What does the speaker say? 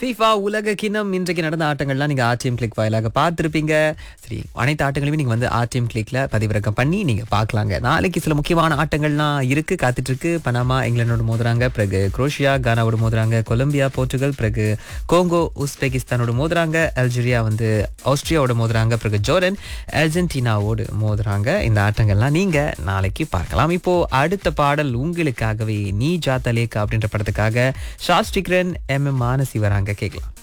FIFA உலக கிண்ணம் இன்றைக்கு நடந்த ஆட்டங்கள்லாம் நீங்க ஆர்டிஎம் கிளிக் வாயிலாக பார்த்திருப்பீங்க சரி அனைத்து ஆட்டங்களையுமே நீங்க வந்து ஆர்டிஎம் கிளிக்ல பதிவிறக்கம் பண்ணி நீங்க பார்க்கலாங்க நாளைக்கு சில முக்கியமான ஆட்டங்கள்லாம் இருக்கு காத்துட்டு இருக்கு பனாமா இங்கிலாந்தோட மோதுறாங்க பிறகு குரோஷியா கானாவோட மோதுறாங்க கொலம்பியா போர்ச்சுகல் பிறகு கோங்கோ உஸ்பெகிஸ்தானோட மோதுறாங்க அல்ஜீரியா வந்து ஆஸ்திரியாவோட மோதுறாங்க பிறகு ஜோர்டன் அர்ஜென்டினாவோடு மோதுறாங்க இந்த ஆட்டங்கள்லாம் நீங்க நாளைக்கு பார்க்கலாம் இப்போ அடுத்த பாடல் உங்களுக்காகவே நீ ஜாத்தலேக் அப்படின்ற படத்துக்காக ஷாஸ்டிக்ரன் எம் எம் மானசி வராங்க கேட்கலாம்